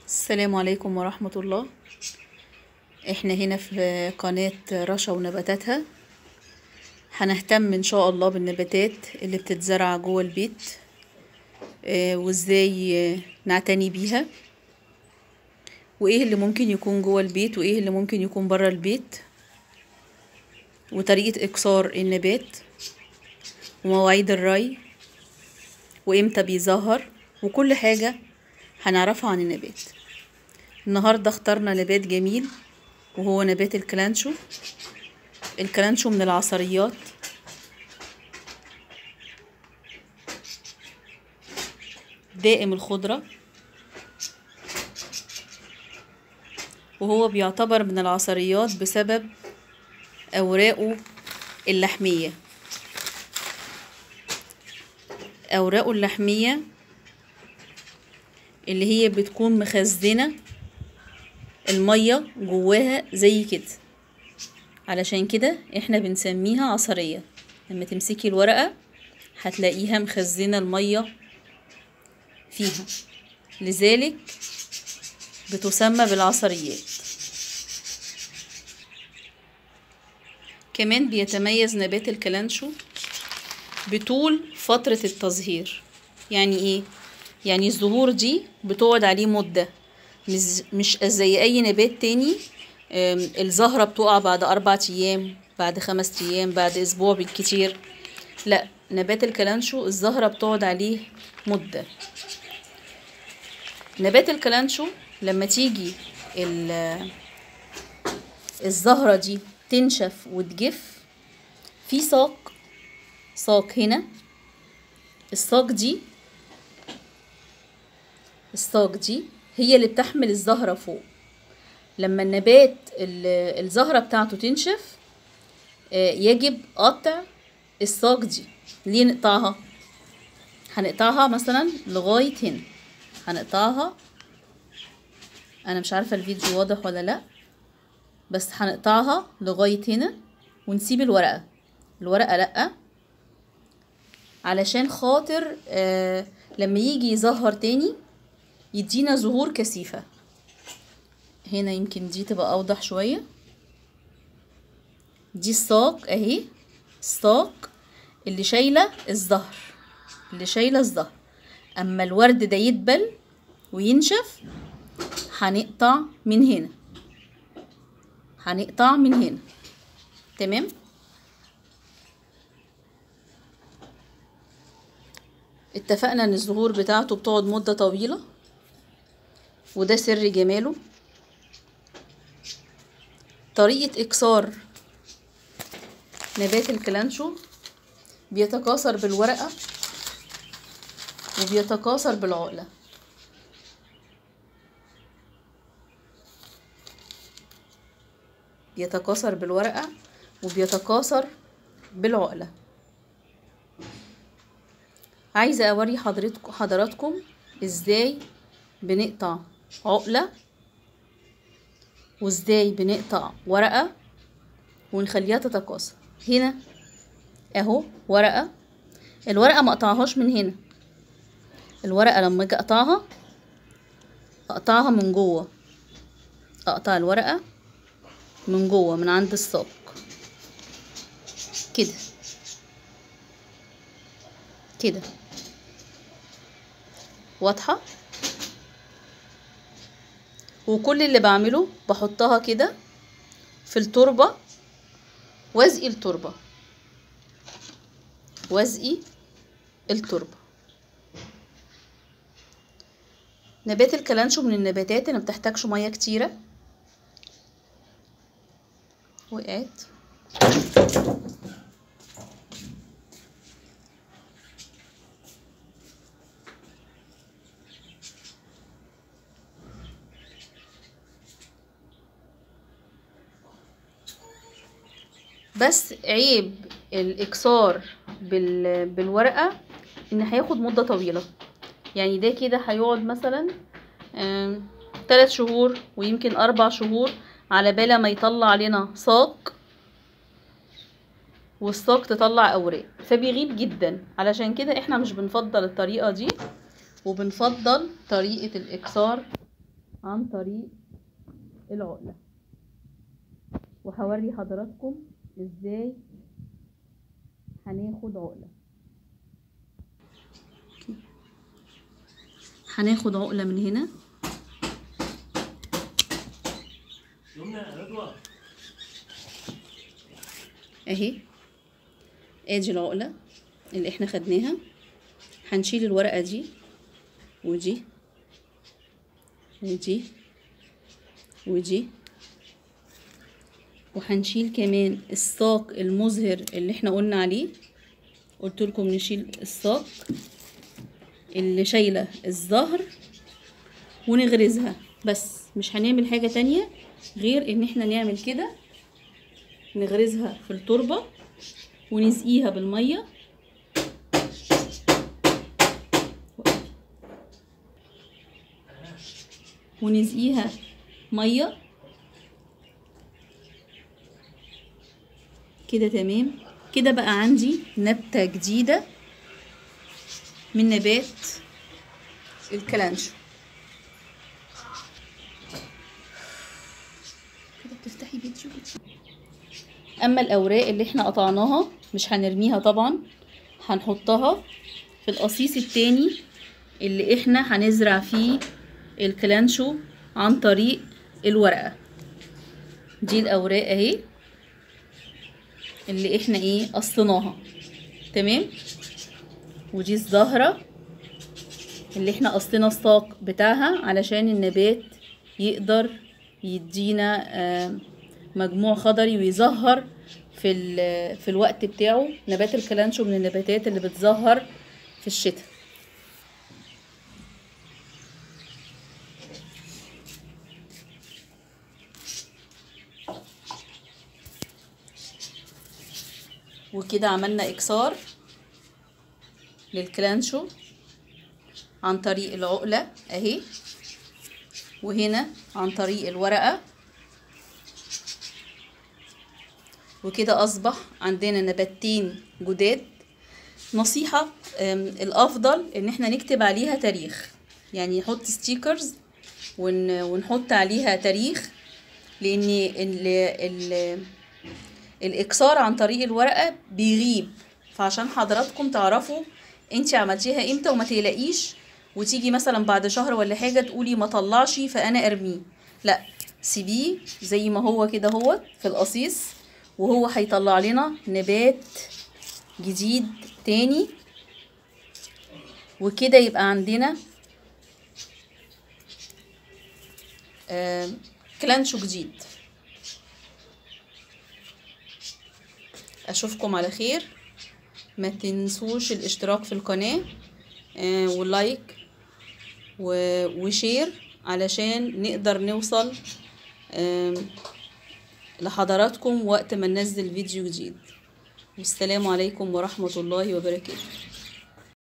السلام عليكم ورحمة الله احنا هنا في قناة رشا ونباتاتها هنهتم ان شاء الله بالنباتات اللي بتتزرع جوه البيت آه، وازاي آه، نعتني بيها وايه اللي ممكن يكون جوه البيت وايه اللي ممكن يكون برا البيت وطريقة اكسار النبات ومواعيد الري وامتى بيظهر وكل حاجة هنعرفها عن النبات النهاردة اخترنا نبات جميل وهو نبات الكلانشو الكلانشو من العصريات دائم الخضرة وهو بيعتبر من العصريات بسبب أوراقه اللحمية أوراقه اللحمية اللي هي بتكون مخزنة المية جواها زي كده علشان كده احنا بنسميها عصرية لما تمسكي الورقة هتلاقيها مخزنة المية فيها لذلك بتسمى بالعصريات كمان بيتميز نبات الكلانشو بطول فترة التزهير يعني ايه يعني الزهور دي بتقعد عليه مدة مش مش زي اي نبات تاني آم، الزهرة بتقع بعد اربع ايام بعد خمس ايام بعد اسبوع بالكتير لا نبات الكلانشو الزهرة بتقعد عليه مدة نبات الكلانشو لما تيجي ال- الزهرة دي تنشف وتجف في ساق ساق هنا الساق دي الساق دي هي اللي بتحمل الزهرة فوق لما النبات ال- الزهرة بتاعته تنشف آه، يجب قطع الساق دي ليه نقطعها هنقطعها مثلا لغاية هنا هنقطعها انا مش عارفة الفيديو واضح ولا لا بس هنقطعها لغاية هنا ونسيب الورقة الورقة لأ علشان خاطر آه لما يجي يزهر تاني يدينا زهور كثيفة هنا يمكن دي تبقى أوضح شوية دي الساق أهي الساق اللي شايلة الزهر اللي شايلة الزهر أما الورد ده يدبل وينشف هنقطع من هنا هنقطع من هنا تمام اتفقنا ان الزهور بتاعته بتقعد مدة طويلة وده سر جماله طريقة إكسار نبات الكلانشو بيتكاثر بالورقة وبيتكاثر بالعقلة بيتكاثر بالورقة وبيتكاثر بالعقلة عايزة أوري حضرتكم حضراتكم إزاي بنقطع عقلة وإزاي بنقطع ورقة ونخليها تتكاثر هنا أهو ورقة الورقة ما اقطعهاش من هنا الورقة لما اجي اقطعها اقطعها من جوه اقطع الورقة من جوه من عند الساق كده كده واضحة وكل اللي بعمله بحطها كده في التربة وازقي التربة وازقي التربة نبات الكلانشو من النباتات اللي مبتحتاجش مية كتيرة وقعت بس عيب الاكسار بال... بالورقه ان هياخد مده طويله يعني ده كده هيقعد مثلا آم، تلات شهور ويمكن اربع شهور على بال ما يطلع لنا ساق والساق تطلع اوراق فبيغيب جدا علشان كده احنا مش بنفضل الطريقه دي وبنفضل طريقه الاكسار عن طريق العقلة وهوري حضراتكم ازاي هناخد عقلة هناخد عقلة من هنا اهي ادي العقلة اللي احنا خدناها هنشيل الورقة دي ودي ودي ودي وهنشيل كمان الساق المظهر اللي احنا قلنا عليه قلت لكم نشيل الساق اللي شايله الظهر ونغرزها بس مش هنعمل حاجة تانية غير ان احنا نعمل كده نغرزها في التربة ونسقيها بالمية ونسقيها مية كده تمام كده بقى عندي نبتة جديدة من نبات الكلانشو كده بتفتحي فيديو اما الاوراق اللي احنا قطعناها مش هنرميها طبعا هنحطها في القصيص التاني اللي احنا هنزرع فيه الكلانشو عن طريق الورقة دي الاوراق اهي اللي احنا ايه قصيناها تمام ودي الزهرة اللي احنا قصينا الساق بتاعها علشان النبات يقدر يدينا آه مجموع خضري ويزهر في في الوقت بتاعه نبات الكلانشو من النباتات اللي بتزهر في الشتاء وكده عملنا اكسار للكلانشو عن طريق العقلة اهي وهنا عن طريق الورقة وكده اصبح عندنا نباتين جداد نصيحة الافضل ان احنا نكتب عليها تاريخ يعني نحط ستيكرز ونحط عليها تاريخ لان ال ال الاكسار عن طريق الورقة بيغيب فعشان حضراتكم تعرفوا انت عملتيها امتى وما تقلقيش وتيجي مثلا بعد شهر ولا حاجة تقولي ما طلعش فانا ارميه لا سيبيه زي ما هو كده هو في القصيص وهو هيطلع لنا نبات جديد تاني وكده يبقى عندنا كلانشو جديد اشوفكم على خير ما تنسوش الاشتراك في القناة واللايك وشير علشان نقدر نوصل لحضراتكم وقت ما ننزل فيديو جديد والسلام عليكم ورحمة الله وبركاته